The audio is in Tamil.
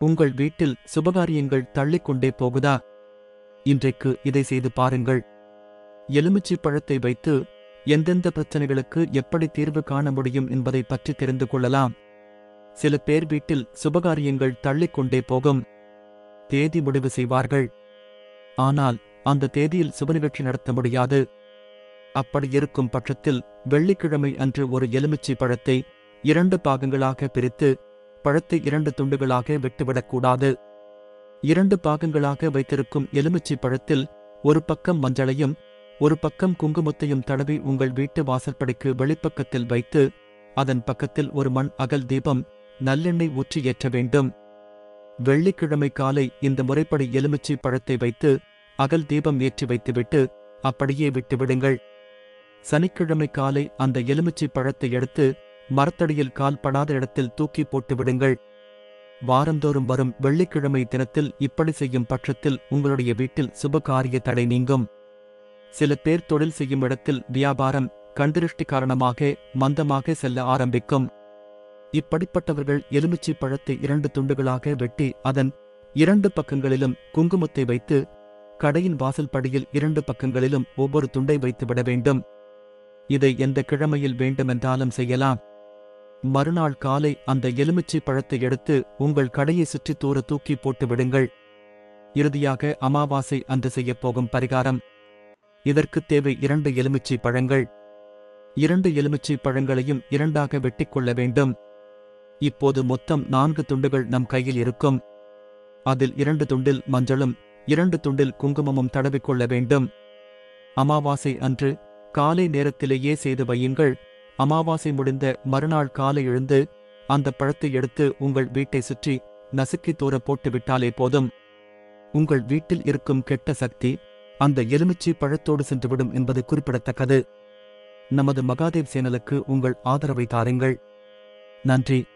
உங்கள் வீட்டில் சுபகாரியங்கள் தள்ளிக்கொண்டே போகுதா இன்றைக்கு இதை செய்து பாருங்கள் எலுமிச்சை பழத்தை வைத்து எந்தெந்த பிரச்சனைகளுக்கு எப்படி தீர்வு காண முடியும் என்பதை பற்றி தெரிந்து கொள்ளலாம் சில பேர் வீட்டில் சுபகாரியங்கள் தள்ளிக்கொண்டே போகும் தேதி முடிவு செய்வார்கள் ஆனால் அந்த தேதியில் சுபநிகழ்ச்சி நடத்த முடியாது அப்படி இருக்கும் பட்சத்தில் வெள்ளிக்கிழமை அன்று ஒரு எலுமிச்சை பழத்தை இரண்டு பாகங்களாக பிரித்து பழத்தை இரண்டு துண்டுகளாக விட்டுவிடக்கூடாது இரண்டு பாகங்களாக வைத்திருக்கும் எலுமிச்சை பழத்தில் ஒரு பக்கம் மஞ்சளையும் ஒரு பக்கம் குங்குமத்தையும் தடவி உங்கள் வீட்டு வாசற்படிக்கு வெளிப்பக்கத்தில் வைத்து அதன் பக்கத்தில் ஒரு மண் அகல் தீபம் நல்லெண்ணெய் ஊற்றி ஏற்ற வேண்டும் வெள்ளிக்கிழமை காலை இந்த முறைப்படி எலுமிச்சை பழத்தை வைத்து அகல் தீபம் ஏற்றி வைத்துவிட்டு அப்படியே விட்டுவிடுங்கள் சனிக்கிழமை காலை அந்த எலுமிச்சை பழத்தை எடுத்து மரத்தடியில் கால் படாத இடத்தில் தூக்கி போட்டு விடுங்கள் வாரந்தோறும் வரும் வெள்ளிக்கிழமை தினத்தில் இப்படி செய்யும் பட்சத்தில் உங்களுடைய வீட்டில் சுபகாரிய தடை நீங்கும் சில பேர் தொழில் செய்யும் இடத்தில் வியாபாரம் கண்திருஷ்டி காரணமாக மந்தமாக செல்ல ஆரம்பிக்கும் இப்படிப்பட்டவர்கள் எலுமிச்சை பழத்தை இரண்டு துண்டுகளாக வெட்டி அதன் இரண்டு பக்கங்களிலும் குங்குமத்தை வைத்து கடையின் வாசல் படியில் இரண்டு பக்கங்களிலும் ஒவ்வொரு துண்டை வைத்து விட வேண்டும் இதை எந்த கிழமையில் வேண்டுமென்றாலும் செய்யலாம் மறுநாள் காலை அந்த எலுமிச்சை பழத்தை எடுத்து உங்கள் கடையை சுற்றி தூர தூக்கி போட்டு விடுங்கள் இறுதியாக அமாவாசை அன்று செய்யப் போகும் பரிகாரம் இதற்கு தேவை இரண்டு எலுமிச்சை பழங்கள் இரண்டு எலுமிச்சை பழங்களையும் இரண்டாக வெட்டிக் கொள்ள வேண்டும் இப்போது மொத்தம் நான்கு துண்டுகள் நம் கையில் இருக்கும் அதில் இரண்டு துண்டில் மஞ்சளும் இரண்டு துண்டில் குங்குமமும் தடவிக்கொள்ள வேண்டும் அமாவாசை அன்று காலை நேரத்திலேயே செய்து வையுங்கள் அமாவாசை முடிந்த மறுநாள் காலை எழுந்து அந்த பழத்தை எடுத்து உங்கள் வீட்டை சுற்றி நசுக்கி தூர போட்டு விட்டாலே போதும் உங்கள் வீட்டில் இருக்கும் கெட்ட சக்தி அந்த எலுமிச்சை பழத்தோடு சென்றுவிடும் என்பது குறிப்பிடத்தக்கது நமது மகாதேவ் சேனலுக்கு உங்கள் ஆதரவை தாருங்கள் நன்றி